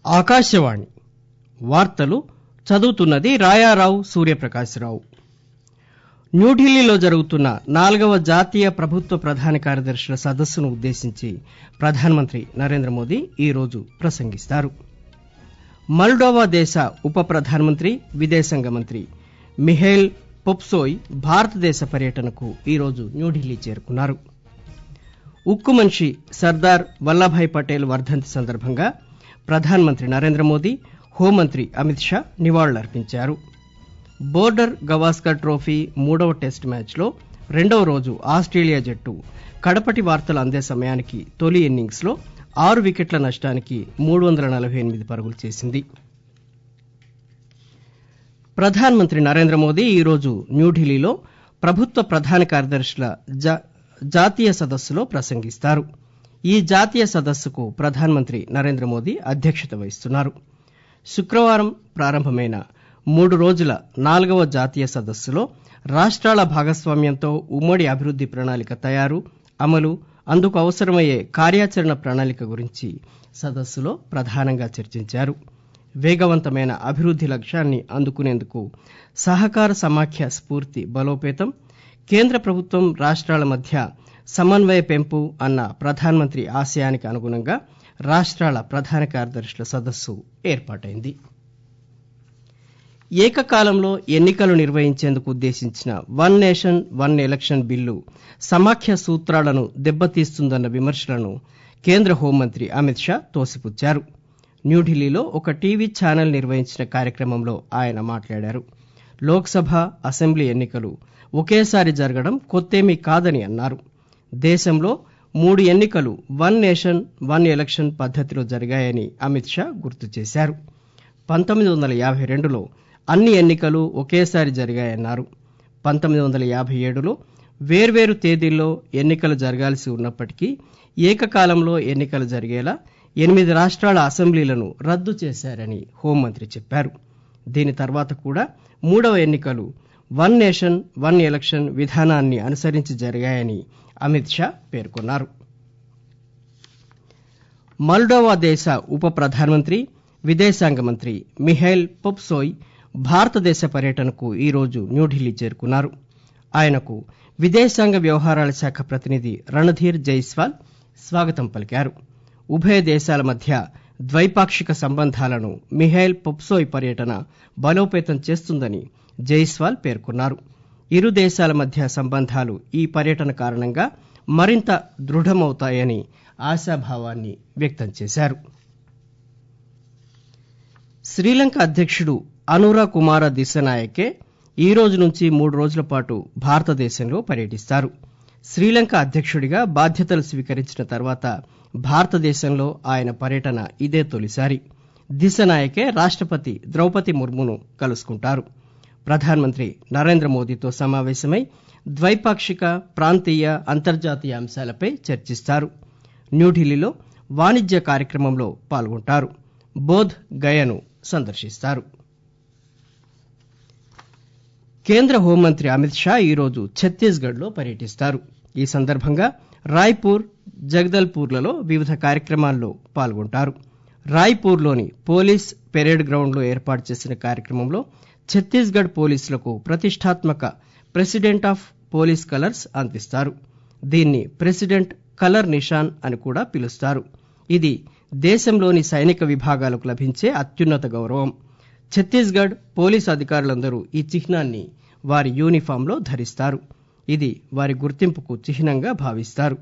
ఆకాశవాణి వార్తలు చదువుతున్నది రాయారావు సూర్యప్రకాశరావు న్యూఢిల్లీలో జరుగుతున్న నాల్గవ జాతీయ ప్రభుత్వ ప్రధాన కార్యదర్శుల సదస్సును ఉద్దేశించి ప్రధానమంత్రి నరేంద్రమోదీ ఈరోజు ప్రసంగిస్తారు మల్డోవా దేశ ఉప ప్రధానమంత్రి విదేశాంగ మంత్రి మిహైల్ పొప్సోయ్ భారతదేశ పర్యటనకు ఈరోజు న్యూఢిల్లీ చేరుకున్నారు ఉక్కు మనిషి సర్దార్ వల్లభాయ్ పటేల్ వర్దంతి సందర్భంగా ప్రధానమంత్రి నరేంద్రమోదీ హోంమంత్రి అమిత్ షా నివాళులర్పించారు బోర్డర్ గవాస్కర్ ట్రోఫీ మూడవ టెస్ట్ మ్యాచ్ లో రెండవ రోజు ఆస్టేలియా జట్టు కడపటి వార్తలు అందే సమయానికి తొలి ఇన్నింగ్స్ లో ఆరు వికెట్ల నష్టానికి మూడు వందల నలభై ఎనిమిది పరుగులు చేసింది ప్రధానమంత్రి నరేంద్రమోదీ ఈరోజు న్యూఢిల్లీలో ప్రభుత్వ ప్రధాన కార్యదర్శుల జాతీయ సదస్సులో ప్రసంగిస్తారు ఈ జాతీయ సదస్సుకు ప్రధానమంత్రి నరేంద్రమోదీ అధ్యక్షత వహిస్తున్నారు శుక్రవారం ప్రారంభమైన మూడు రోజుల నాల్గవ జాతీయ సదస్సులో రాష్టాల భాగస్వామ్యంతో ఉమ్మడి అభివృద్ది ప్రణాళిక తయారు అమలు అందుకు అవసరమయ్యే కార్యాచరణ ప్రణాళిక గురించి సదస్సులో ప్రధానంగా చర్చించారు వేగవంతమైన అభివృద్ది లక్ష్యాన్ని అందుకునేందుకు సహకార సమాఖ్య స్ఫూర్తి బలోపేతం కేంద్ర ప్రభుత్వం రాష్టాల మధ్య సమన్వయ పెంపు అన్న ప్రధానమంత్రి ఆశయానికి అనుగుణంగా రాష్టాల ప్రధాన కార్యదర్శుల సదస్సు ఏర్పాటైంది ఏకకాలంలో ఎన్నికలు నిర్వహించేందుకు ఉద్దేశించిన one nation one election bill సమాఖ్య సూత్రాలను దెబ్బతీస్తుందన్న విమర్శలను కేంద్ర హోంమంత్రి అమిత్ షా తోసిపుచ్చారు న్యూఢిల్లీలో ఒక టీవీ ఛానల్ నిర్వహించిన కార్యక్రమంలో ఆయన మాట్లాడారు లోక్సభ అసెంబ్లీ ఎన్నికలు ఒకేసారి జరగడం కొత్తేమీ కాదని అన్నారు దేశంలో మూడు ఎన్నికలు వన్ నేషన్ వన్ ఎలక్షన్ పద్దతిలో జరిగాయని అమిత్ షా గుర్తు చేశారు పంతొమ్మిది వందల యాభై రెండులో అన్ని ఎన్నికలు ఒకేసారి జరిగాయన్నారు పంతొమ్మిది వందల యాభై ఏడులో వేర్వేరు తేదీల్లో ఎన్నికలు జరగాల్సి ఉన్నప్పటికీ ఏకకాలంలో ఎన్నికలు జరిగేలా ఎనిమిది రాష్ట్రాల అసెంబ్లీలను రద్దు చేశారని హోంమంత్రి చెప్పారు దీని తర్వాత కూడా మూడవ ఎన్నికలు వన్ నేషన్ వన్ ఎలక్షన్ విధానాన్ని అనుసరించి జరిగాయని అమిత్ షా పేర్కొన్నారు మల్డోవా దేశ ఉప ప్రధానమంత్రి విదేశాంగ మంత్రి మిహైల్ పొప్సోయ్ భారతదేశ పర్యటనకు ఈరోజు న్యూఢిల్లీ చేరుకున్నారు ఆయనకు విదేశాంగ వ్యవహారాల శాఖ ప్రతినిధి రణధీర్ జైస్వాల్ స్వాగతం పలికారు ఉభయ దేశాల మధ్య ద్వైపాక్షిక సంబంధాలను మిహైల్ పొప్సోయ్ పర్యటన బలోపేతం చేస్తుందని జైస్వాల్ పేర్కొన్నారు ఇరు దేశాల మధ్య సంబంధాలు ఈ పర్యటన కారణంగా మరింత దృఢమవుతాయని ఆశాభావాన్ని వ్యక్తం చేశారు శ్రీలంక అధ్యక్షుడు అనురా కుమార దిశనాయకే ఈ రోజు నుంచి మూడు రోజుల పాటు భారతదేశంలో పర్యటిస్తారు శ్రీలంక అధ్యక్షుడిగా బాధ్యతలు స్వీకరించిన తర్వాత భారతదేశంలో ఆయన పర్యటన ఇదే తొలిసారి దిశనాయకే రాష్టపతి ద్రౌపది ముర్మును కలుసుకుంటారు ప్రధానమంత్రి నరేంద్ర మోదీతో సమావేశమై ద్వైపాక్షిక ప్రాంతీయ అంతర్జాతీయ అంశాలపై చర్చిస్తారు న్యూఢిల్లీలో వాణిజ్య కార్యక్రమంలో పాల్గొంటారు బోధ్ గయను సందర్శిస్తారు కేంద్ర హోంమంత్రి అమిత్ షా ఈరోజు ఛత్తీస్గఢ్ లో పర్యటిస్తారు ఈ సందర్భంగా రాయ్పూర్ జగదల్పూర్లలో వివిధ కార్యక్రమాల్లో పాల్గొంటారు రాయ్పూర్లోని పోలీస్ పెరేడ్ గ్రౌండ్ లో ఏర్పాటు చేసిన కార్యక్రమంలో ఛత్తీస్గఢ్ పోలీసులకు ప్రతిష్టాత్మక ప్రెసిడెంట్ ఆఫ్ పోలీస్ కలర్స్ అందిస్తారు దీన్ని ప్రెసిడెంట్ కలర్ నిషాన్ అని కూడా పిలుస్తారు ఇది దేశంలోని సైనిక విభాగాలకు లభించే అత్యున్నత గౌరవం ఛత్తీస్గఢ్ పోలీసు అధికారులందరూ ఈ చిహ్నాన్ని వారి యూనిఫామ్ లో ధరిస్తారు ఇది వారి గుర్తింపుకు చిహ్నంగా భావిస్తారు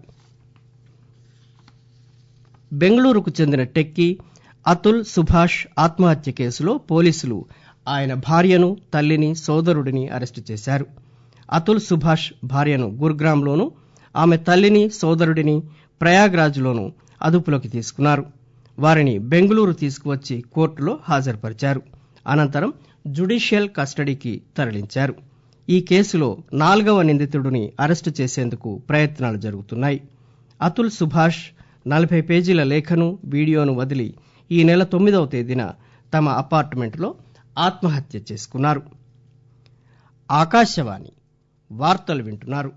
బెంగళూరుకు చెందిన టెక్కీ అతుల్ సుభాష్ ఆత్మహత్య కేసులో పోలీసులు ఆయన భార్యను తల్లిని సోదరుడిని అరెస్టు చేశారు అతుల్ సుభాష్ భార్యను గుర్గ్రామ్లోను ఆమె తల్లిని సోదరుడిని ప్రయాగ్రాజ్లోను అదుపులోకి తీసుకున్నారు వారిని బెంగళూరు తీసుకువచ్చి కోర్టులో హాజరుపరిచారు అనంతరం జుడిషియల్ కస్టడీకి తరలించారు ఈ కేసులో నాల్గవ నిందితుడిని అరెస్టు చేసేందుకు ప్రయత్నాలు జరుగుతున్నాయి అతుల్ సుభాష్ నలభై పేజీల లేఖను వీడియోను వదిలి ఈ నెల తొమ్మిదవ తేదీన తమ అపార్ట్మెంట్లో ఆత్మహత్య చేసుకున్నారు ఆకాశవాణి వార్తలు వింటున్నారు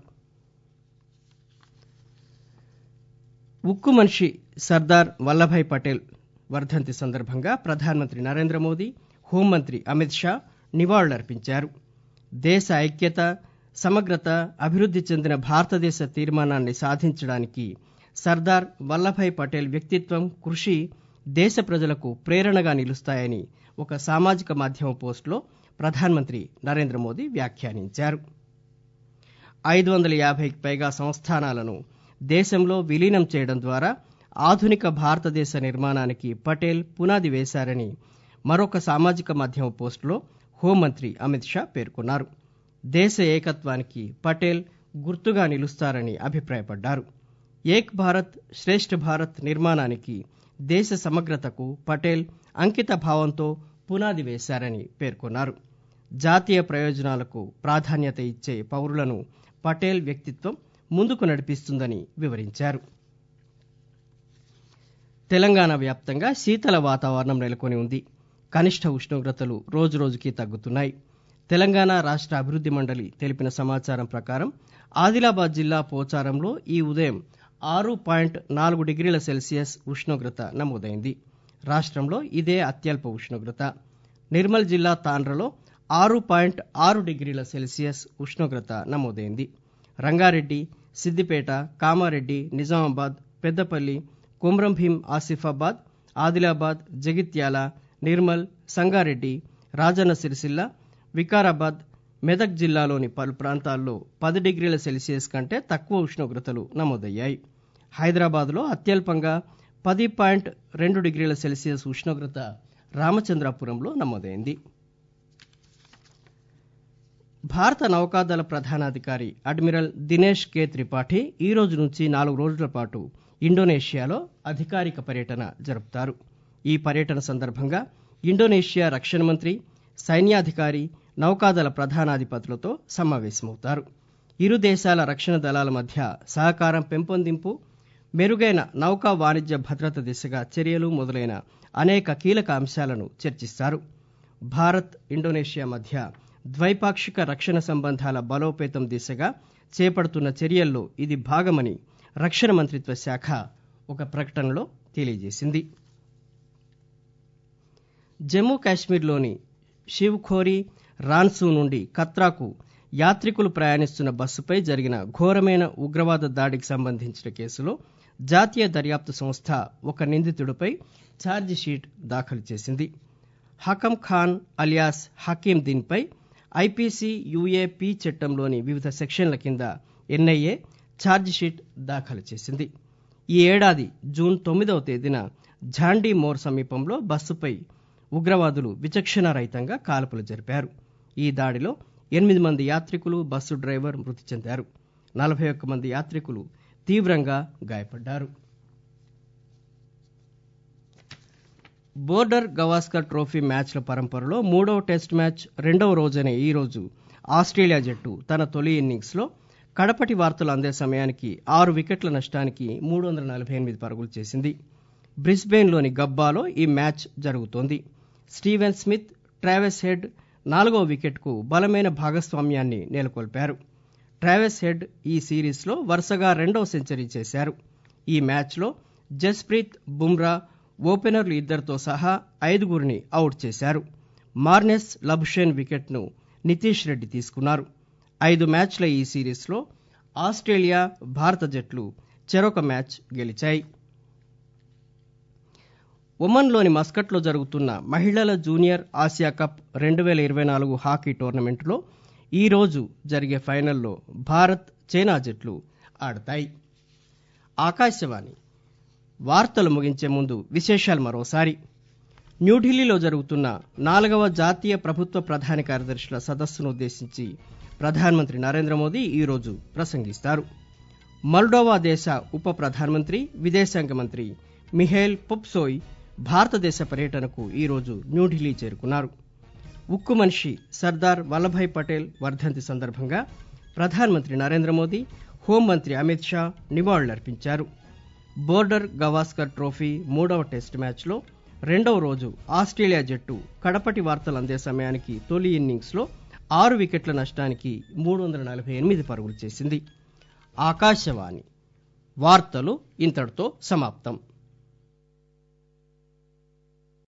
ఉక్కు మనిషి సర్దార్ వల్లభాయ్ పటేల్ వర్ధంతి సందర్భంగా ప్రధానమంత్రి నరేంద్ర మోదీ హోంమంత్రి అమిత్ షా నివాళులర్పించారు దేశ ఐక్యత సమగ్రత అభివృద్ది చెందిన భారతదేశ తీర్మానాన్ని సాధించడానికి సర్దార్ వల్లభాయ్ పటేల్ వ్యక్తిత్వం కృషి దేశ ప్రజలకు ప్రేరణగా నిలుస్తాయని ఒక సామాజిక మాధ్యమ పోస్టులో ప్రధానమంత్రి నరేంద్ర మోదీ వ్యాఖ్యానించారు ఐదు వందల యాభైకి పైగా సంస్థానాలను దేశంలో విలీనం చేయడం ద్వారా ఆధునిక భారతదేశ నిర్మాణానికి పటేల్ పునాది వేశారని మరొక సామాజిక మాధ్యమ పోస్టులో హోంమంత్రి అమిత్ షా పేర్కొన్నారు దేశ ఏకత్వానికి పటేల్ గుర్తుగా నిలుస్తారని అభిప్రాయపడ్డారు ఏక్ భారత్ శ్రేష్ఠ భారత్ నిర్మాణానికి దేశ సమగ్రతకు పటేల్ అంకిత భావంతో పునాది వేశారని పేర్కొన్నారు జాతీయ ప్రయోజనాలకు ప్రాధాన్యత ఇచ్చే పౌరులను పటేల్ వ్యక్తిత్వం ముందుకు నడిపిస్తుందని వివరించారు తెలంగాణ వ్యాప్తంగా శీతల వాతావరణం నెలకొని ఉంది కనిష్ట ఉష్ణోగ్రతలు రోజురోజుకి తగ్గుతున్నాయి తెలంగాణ రాష్ట్ర అభివృద్ది మండలి తెలిపిన సమాచారం ప్రకారం ఆదిలాబాద్ జిల్లా పోచారంలో ఈ ఉదయం ఆరు పాయింట్ నాలుగు డిగ్రీల సెల్సియస్ ఉష్ణోగ్రత నమోదైంది రాష్ట్రంలో ఇదే అత్యల్ప ఉష్ణోగ్రత నిర్మల్ జిల్లా తాండ్రలో ఆరు పాయింట్ ఆరు డిగ్రీల సెల్సియస్ ఉష్ణోగ్రత నమోదైంది రంగారెడ్డి సిద్దిపేట కామారెడ్డి నిజామాబాద్ పెద్దపల్లి కొమ్రంభీం ఆసిఫాబాద్ ఆదిలాబాద్ జగిత్యాల నిర్మల్ సంగారెడ్డి రాజన్న సిరిసిల్ల వికారాబాద్ మెదక్ జిల్లాలోని పలు ప్రాంతాల్లో పది డిగ్రీల సెల్సియస్ కంటే తక్కువ ఉష్ణోగ్రతలు నమోదయ్యాయి హైదరాబాద్లో అత్యల్పంగా పది పాయింట్ రెండు డిగ్రీల సెల్సియస్ ఉష్ణోగ్రత రామచంద్రాపురంలో నమోదైంది భారత నౌకాదళ ప్రధానాధికారి అడ్మిరల్ దినేష్ కే త్రిపాఠి ఈ రోజు నుంచి నాలుగు రోజుల పాటు ఇండోనేషియాలో అధికారిక పర్యటన జరుపుతారు ఈ పర్యటన సందర్భంగా ఇండోనేషియా రక్షణ మంత్రి సైన్యాధికారి నౌకాదళ ప్రధానాధిపతులతో సమావేశమవుతారు ఇరు దేశాల రక్షణ దళాల మధ్య సహకారం పెంపొందింపు మెరుగైన నౌకా వాణిజ్య భద్రత దిశగా చర్యలు మొదలైన అనేక కీలక అంశాలను చర్చిస్తారు భారత్ ఇండోనేషియా మధ్య ద్వైపాక్షిక రక్షణ సంబంధాల బలోపేతం దిశగా చేపడుతున్న చర్యల్లో ఇది భాగమని రక్షణ మంత్రిత్వ శాఖ ఒక ప్రకటనలో తెలియజేసింది జమ్మూ కాశ్మీర్లోని షివ్ఖోరీ రాన్సూ నుండి కత్రాకు యాత్రికులు ప్రయాణిస్తున్న బస్సుపై జరిగిన ఘోరమైన ఉగ్రవాద దాడికి సంబంధించిన కేసులో జాతీయ దర్యాప్తు సంస్థ ఒక నిందితుడిపై ఛార్జిషీట్ దాఖలు చేసింది హకం ఖాన్ అలియాస్ హకీం దీన్పై ఐపీసీ యుఏపి చట్టంలోని వివిధ సెక్షన్ల కింద ఎన్ఐఏ ఛార్జిషీట్ దాఖలు చేసింది ఈ ఏడాది జూన్ తొమ్మిదవ తేదీన ఝాండీ మోర్ సమీపంలో బస్సుపై ఉగ్రవాదులు విచక్షణారహితంగా కాల్పులు జరిపారు ఈ దాడిలో ఎనిమిది మంది యాత్రికులు బస్సు డ్రైవర్ మృతి చెందారు నలభై ఒక్క మంది యాత్రికులు తీవ్రంగా గాయపడ్డారు బోర్డర్ గవాస్కర్ ట్రోఫీ మ్యాచ్ల పరంపరలో మూడవ టెస్ట్ మ్యాచ్ రెండవ రోజైన ఈ రోజు ఆస్ట్రేలియా జట్టు తన తొలి ఇన్నింగ్స్లో కడపటి వార్తలు అందే సమయానికి ఆరు వికెట్ల నష్టానికి మూడు వందల నలభై ఎనిమిది పరుగులు చేసింది బ్రిస్బెయిన్లోని గబ్బాలో ఈ మ్యాచ్ జరుగుతోంది స్టీవెన్ స్మిత్ ట్రావెస్ హెడ్ నాలుగవ వికెట్కు బలమైన భాగస్వామ్యాన్ని నెలకొల్పారు ట్రావెస్ హెడ్ ఈ సిరీస్లో వరుసగా రెండవ సెంచరీ చేశారు ఈ మ్యాచ్లో జస్ప్రీత్ బుమ్రా ఓపెనర్లు ఇద్దరితో సహా ఐదుగురిని అవుట్ చేశారు మార్నెస్ లబుషేన్ వికెట్ను నితీష్ రెడ్డి తీసుకున్నారు ఐదు మ్యాచ్ల ఈ సిరీస్లో ఆస్ట్రేలియా భారత జట్లు చెరొక మ్యాచ్ గెలిచాయి ఒమన్లోని మస్కట్లో జరుగుతున్న మహిళల జూనియర్ ఆసియా కప్ రెండు వేల ఇరవై నాలుగు హాకీ టోర్నమెంట్లో ఈ రోజు జరిగే ఫైనల్లో భారత్ చైనా జట్లు ఆడతాయి ఆకాశవాణి వార్తలు ముగించే ముందు విశేషాలు మరోసారి న్యూఢిల్లీలో జరుగుతున్న నాలుగవ జాతీయ ప్రభుత్వ ప్రధాన కార్యదర్శుల సదస్సును ఉద్దేశించి ప్రధానమంత్రి నరేంద్ర మోదీ ఈరోజు ప్రసంగిస్తారు మల్డోవా దేశ ఉప ప్రధానమంత్రి విదేశాంగ మంత్రి మిహేల్ పొప్సోయ్ భారతదేశ పర్యటనకు ఈరోజు న్యూఢిల్లీ చేరుకున్నారు ఉక్కు మనిషి సర్దార్ వల్లభాయ్ పటేల్ వర్ధంతి సందర్భంగా ప్రధానమంత్రి నరేంద్ర మోదీ హోంమంత్రి అమిత్ షా నివాళులర్పించారు బోర్డర్ గవాస్కర్ ట్రోఫీ మూడవ టెస్ట్ మ్యాచ్లో రెండవ రోజు ఆస్ట్రేలియా జట్టు కడపటి వార్తలు అందే సమయానికి తొలి ఇన్నింగ్స్లో ఆరు వికెట్ల నష్టానికి మూడు వందల నలభై ఎనిమిది పరుగులు చేసింది ఆకాశవాణి వార్తలు ఇంతటితో సమాప్తం